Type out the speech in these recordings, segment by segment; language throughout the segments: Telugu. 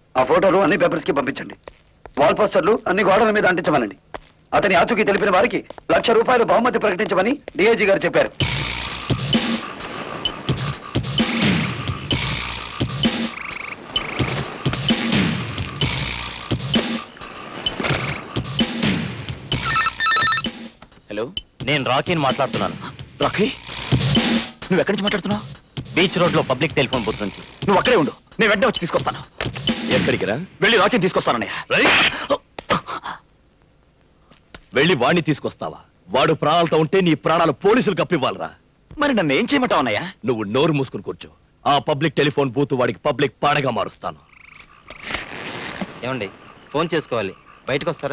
ఆ ఫోటోలు అన్ని పేపర్స్ కి పంపించండి వాల్ పోస్టర్లు అన్ని గోడల మీద అంటించమనండి అతని ఆచూకీ తెలిపిన వారికి లక్ష రూపాయలు బహుమతి ప్రకటించమని డిఐజీ గారు చెప్పారు హలో నేను రాకీని మాట్లాడుతున్నాను రాఖీ నువ్వు ఎక్కడి నుంచి మాట్లాడుతున్నావు బీచ్ రోడ్ లో పబ్లిక్ టెలిఫోన్ బూత్ నుంచి నువ్వు అక్కడే ఉండు నేను వెంటనే వచ్చి తీసుకొస్తాను ఎక్కడికి రా వెళ్ళి రాఖీని తీసుకొస్తానన్నయ్య వెళ్ళి వాణ్ణి తీసుకొస్తావా వాడు ప్రాణాలతో ఉంటే నీ ప్రాణాలు పోలీసులకు అప్పివ్వాలరా మరి నన్ను ఏం చేయమంటావు అన్నయ్య నువ్వు నోరు మూసుకుని కూర్చో ఆ పబ్లిక్ టెలిఫోన్ బూత్ వాడికి పబ్లిక్ పాడగా మారుస్తాను ఏమండి ఫోన్ చేసుకోవాలి బయటకు వస్తారా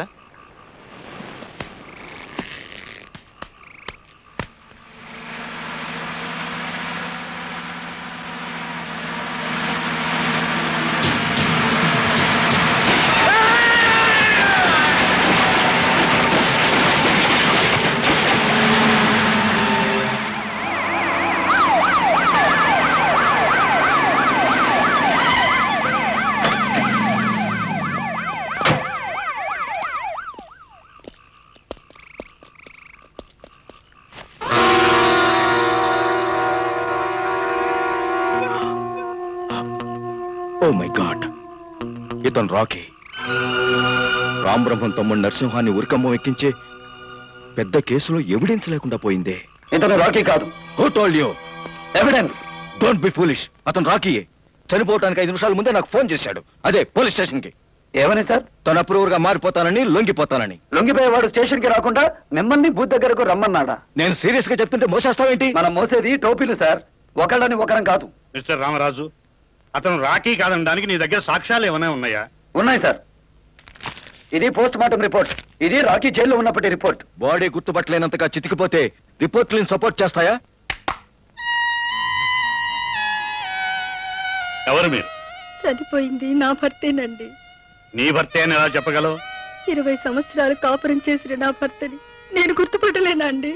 ఓ మై గాడ్ ఇతను రాకీ రామ్ బ్రహ్మం తమ్ముడు నరసింహాన్ని ఉరికమ్మం ఎక్కించే పెద్ద కేసులో ఎవిడెన్స్ లేకుండా పోయిందే ఇతను రాకీ కాదు who told you evidence don't be foolish అతను రాకీయే చనిపోవటానికి ఐదు నిమిషాల ముందే నాకు ఫోన్ చేశాడు అదే పోలీస్ స్టేషన్ కి ఏమని సార్ తన అప్రూవర్ గా మారిపోతానని లొంగిపోతానని లొంగిపోయేవాడు స్టేషన్ కి రాకుండా మిమ్మల్ని బూత్ దగ్గరకు రమ్మన్నాడా నేను సీరియస్ గా చెప్తుంటే మోసేస్తావేంటి మనం మోసేది టోపీలు సార్ ఒకళ్ళని ఒకరం కాదు మిస్టర్ రామరాజు అతను రాకీ కాదనడానికి నీ దగ్గర సాక్ష్యాలు ఏమైనా ఉన్నాయా ఉన్నాయి సార్ ఇది పోస్ట్ మార్టం రిపోర్ట్ ఇది రాకీ జైల్లో ఉన్నప్పటి రిపోర్ట్ బాడీ గుర్తుపట్టలేనంతగా చితికిపోతే రిపోర్ట్లను సపోర్ట్ చేస్తాయా ఎవరు మీరు చనిపోయింది నా భర్తేనండి నీ భర్తే అని ఎలా చెప్పగలవు ఇరవై సంవత్సరాలు కాపురం చేసిన నా భర్తని నేను గుర్తుపట్టలేనా అండి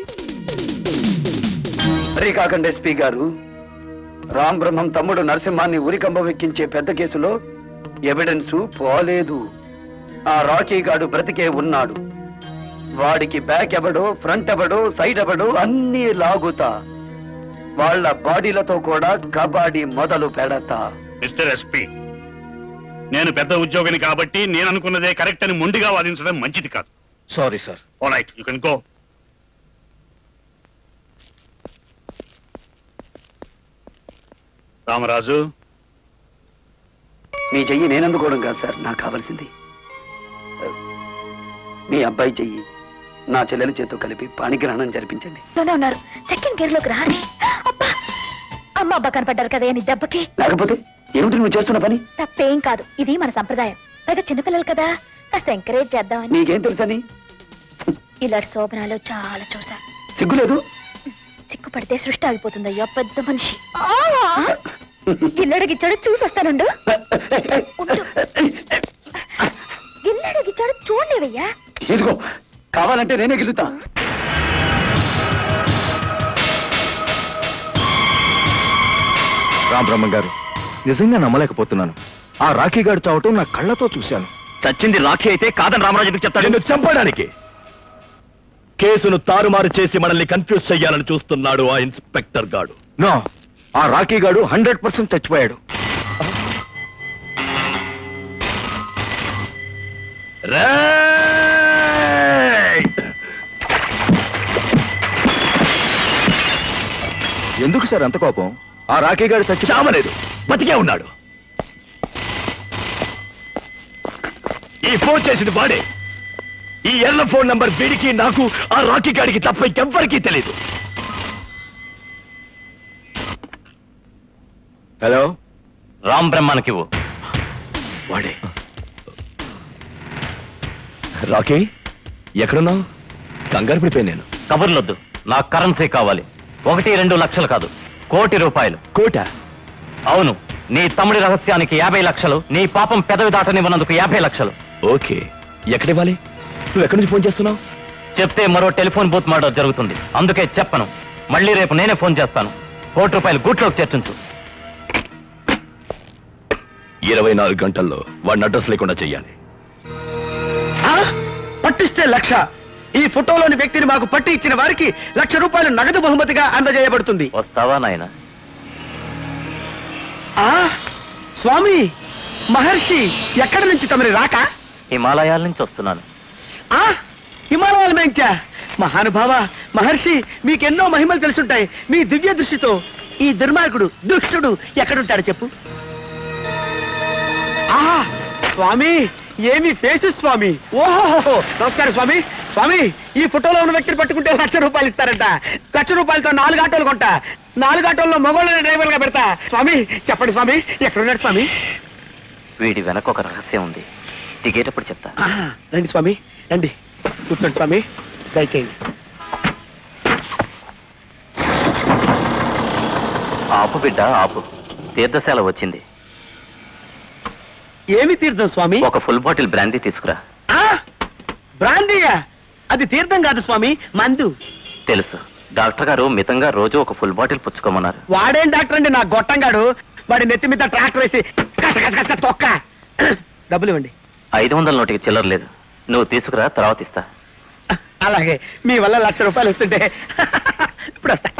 మరీ కాకండి ఎస్పీ గారు రామ్ బ్రహ్మం తమ్ముడు నరసింహాన్ని ఉరికంబం ఎక్కించే పెద్ద కేసులో ఎవిడెన్స్ పోలేదు ఆ రాకీ గాడు బ్రతికే ఉన్నాడు వాడికి బ్యాక్ ఎవడో ఫ్రంట్ ఎవడో సైడ్ ఎవడో అన్నీ లాగుతా వాళ్ళ బాడీలతో కూడా కబాడీ మొదలు పెడతా మిస్టర్ ఎస్పీ నేను పెద్ద ఉద్యోగిని కాబట్టి నేను అనుకున్నదే కరెక్ట్ అని మొండిగా వాదించడం మంచిది కాదు sorry sir right you can go Ramaraju మీ చెయ్యి నేనందుకోవడం కాదు సార్ నాకు కావాల్సింది మీ అబ్బాయి చెయ్యి నా చెల్లెలి చేత్తో కలిపి పాణిగ్రహణం జరిపించండి లోనే ఉన్నారు సెకండ్ గేర్ లోకి రారే అబ్బా అమ్మ అబ్బా కనపడ్డారు కదా నీ దెబ్బకి లేకపోతే ఏమిటి నువ్వు చేస్తున్న పని తప్పేం కాదు ఇది మన సంప్రదాయం పైగా చిన్నపిల్లలు కదా కాస్త ఎంకరేజ్ చేద్దామని నీకేం తెలుసని ఇలాంటి శోభనాలు చాలా చూసా సిగ్గులేదు సిగ్గుపడితే సృష్టి ఆగిపోతుంది అయ్యో పెద్ద మనిషి గిల్లడు గిచ్చాడు చూసి వస్తానుండు ఉండు. గిల్లడు గిచ్చాడు చూడలేవయ్యా ఇదిగో కావాలంటే నేనే గెలుతా రామ్ బ్రహ్మ గారు నిజంగా నమ్మలేకపోతున్నాను ఆ రాఖీ గారు చావటం నా కళ్ళతో చూశాను చచ్చింది రాఖీ అయితే కాదని రామరాజు ఎందుకు చెప్తాడు నిన్ను చంపడానికి కేసును తారుమారు చేసి మనల్ని కన్ఫ్యూజ్ చెయ్యాలని చూస్తున్నాడు ఆ ఇన్స్పెక్టర్ గాడు నో ఆ రాఖీ గాడు హండ్రెడ్ పర్సెంట్ చచ్చిపోయాడు రేయ్! ఎందుకు సార్ అంత కోపం ఆ రాఖీ గాడు చచ్చి చావలేదు బతికే ఉన్నాడు ఈ ఫోన్ చేసింది వాడే ఈ ఎర్ర ఫోన్ నంబర్ వీడికి నాకు ఆ రాకీ గాడికి తప్ప ఎవ్వరికీ తెలియదు హలో రామ్ బ్రహ్మానికివ్వు వాడే రాకీ ఎక్కడున్నావు కంగారు పడిపోయి నేను కబుర్లొద్దు నాకు కరెన్సీ కావాలి ఒకటి రెండు లక్షలు కాదు కోటి రూపాయలు కోట అవును నీ తమ్ముడి రహస్యానికి యాభై లక్షలు నీ పాపం పెదవి దాటనివ్వనందుకు యాభై లక్షలు ఓకే ఎక్కడివ్వాలి నువ్వు ఎక్కడి నుంచి ఫోన్ చేస్తున్నావు చెప్తే మరో టెలిఫోన్ బూత్ మర్డర్ జరుగుతుంది అందుకే చెప్పను మళ్ళీ రేపు నేనే ఫోన్ చేస్తాను కోటి రూపాయలు గూట్లోకి చేర్చుంచు ఇరవై నాలుగు గంటల్లో వాడిని అడ్రస్ లేకుండా చెయ్యాలి ఆ? పట్టిస్తే లక్ష ఈ ఫోటోలోని వ్యక్తిని మాకు పట్టి ఇచ్చిన వారికి లక్ష రూపాయలు నగదు బహుమతిగా అందజేయబడుతుంది వస్తావా నాయన ఆ స్వామి మహర్షి ఎక్కడి నుంచి తమరి రాక హిమాలయాల నుంచి వస్తున్నాను ఆ హిమాలయాల మేంచా మహానుభావ మహర్షి మీకెన్నో మహిమలు తెలుసుంటాయి మీ దివ్య దృష్టితో ఈ దుర్మార్గుడు దుష్టుడు ఎక్కడుంటాడు చెప్పు ఆహా స్వామి ఏమి ఫేసు స్వామి ఓహో నమస్కారం స్వామి స్వామి ఈ ఫోటోలో ఉన్న వ్యక్తిని పట్టుకుంటే లక్ష రూపాయలు ఇస్తారంట లక్ష రూపాయలతో నాలుగు ఆటోలు కొంటా నాలుగు ఆటోల్లో మగోళ్ళని డ్రైవర్గా పెడతా స్వామి చెప్పండి స్వామి ఎక్కడున్నాడు స్వామి వీడి వెనక ఒక రహస్యం ఉంది దిగేటప్పుడు చెప్తా ఆహా, రండి స్వామి రండి కూర్చోండి స్వామి దయచేయండి ఆపు బిడ్డ ఆపు తీర్థశాల వచ్చింది ఏమి తీర్థం స్వామి ఒక ఫుల్ బాటిల్ బ్రాందీ తీసుకురా ఆ బ్రాందీయా అది తీర్థం కాదు స్వామి మందు తెలుసు డాక్టర్ గారు మితంగా రోజు ఒక ఫుల్ బాటిల్ పుచ్చుకోమన్నారు వాడేం డాక్టర్ అండి నా గొట్టంగాడు వాడి నెత్తి మీద ట్రాక్టర్ వేసి కస కస కస తొక్క డబ్బులు ఇవ్వండి ఐదు వందల నోటికి చిల్లర లేదు నువ్వు తీసుకురా తర్వాత ఇస్తా అలాగే మీ వల్ల లక్ష రూపాయలు వస్తుంటే ఇప్పుడు వస్తా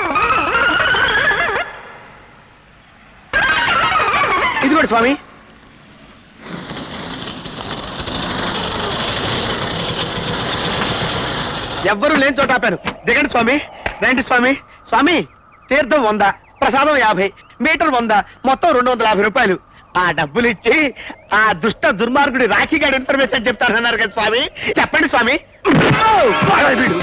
ఇది కూడా స్వామి ఎవ్వరూ లేని చోట ఆపాను దిగండి స్వామి రండి స్వామి స్వామి తీర్థం వంద ప్రసాదం యాభై మీటర్ వంద మొత్తం రెండు వందల యాభై రూపాయలు ఆ డబ్బులు ఇచ్చి ఆ దుష్ట దుర్మార్గుడి రాఖీ గారి ఇన్ఫర్మేషన్ చెప్తారన్నారు కదా స్వామి చెప్పండి స్వామి ఓ, వాడా వీడు.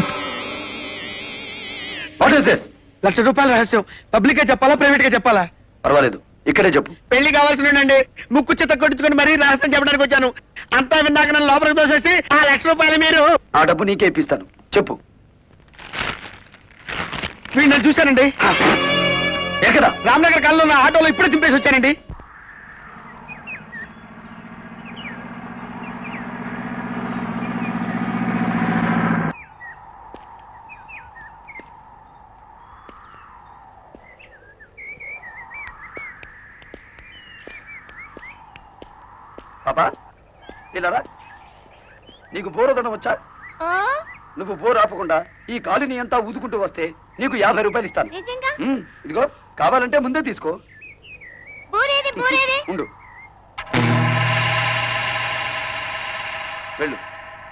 వాట్ ఇస్ దిస్ లక్ష రూపాయల రహస్యం పబ్లిక్ గా చెప్పాలా ప్రైవేట్ గా చెప్పాలా పర్వాలేదు ఇక్కడే చెప్పు పెళ్లి కావాల్సిన ముక్కు చిత్త కొట్టించుకొని మరీ రహస్యం చెప్పడానికి వచ్చాను అంతా విన్నాక నన్ను లోపలికి దోసేసి ఆ లక్ష రూపాయలు మీరు ఆ డబ్బు నీకే ఇప్పిస్తాను చెప్పు వీడు నన్ను చూశానండి ఎక్కడ రామ్నగర్ కాలంలో నా ఆటోలో ఇప్పుడే దింపేసి వచ్చానండి పాపా ఇలా నీకు బోరదనం వచ్చా నువ్వు బోర్ ఆపకుండా ఈ కాలుని అంతా ఊదుకుంటూ వస్తే నీకు యాభై రూపాయలు ఇస్తాను నిజంగా ఉమ్, ఇదిగో కావాలంటే ముందే తీసుకో బూరేది బూరేది ఉండు వెళ్ళు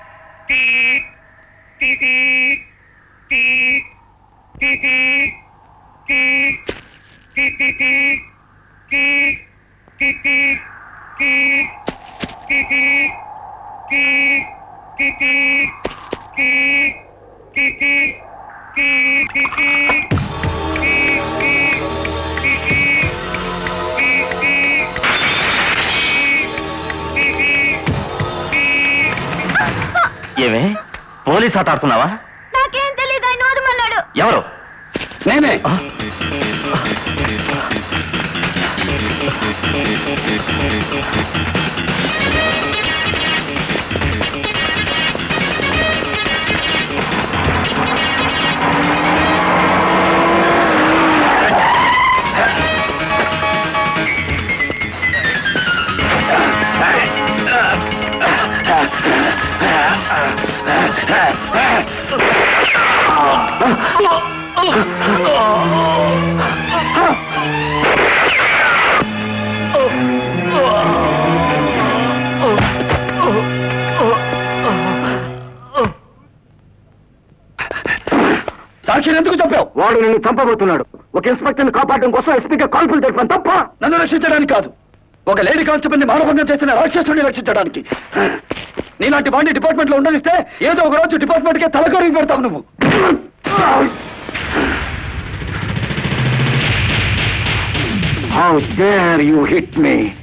ఏమే పోలీస్ ఆట ఆడుతున్నావా నాకేం తెలియదు ఆయన ఓదమన్నాడు ఎవరు నేనే సాక్షిని ఎందుకు చంపావు వాడు నిన్ను చంపబోతున్నాడు ఒక ఇన్స్పెక్టర్ ని కాపాడడం కోసం ఎస్పీగా కాల్పులు తెలిపాను తప్ప నన్ను రక్షించడానికి కాదు ఒక లేడీ కానిస్టేబుల్ ని మానభంగం చేసిన రాక్షసుని రక్షించడానికి నీలాంటి వాడిని డిపార్ట్మెంట్ లో ఉండనిస్తే ఏదో ఒక రోజు డిపార్ట్మెంట్ కే తలకొరిగి పెడతావు నువ్వు How dare you hit me?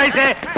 అయితే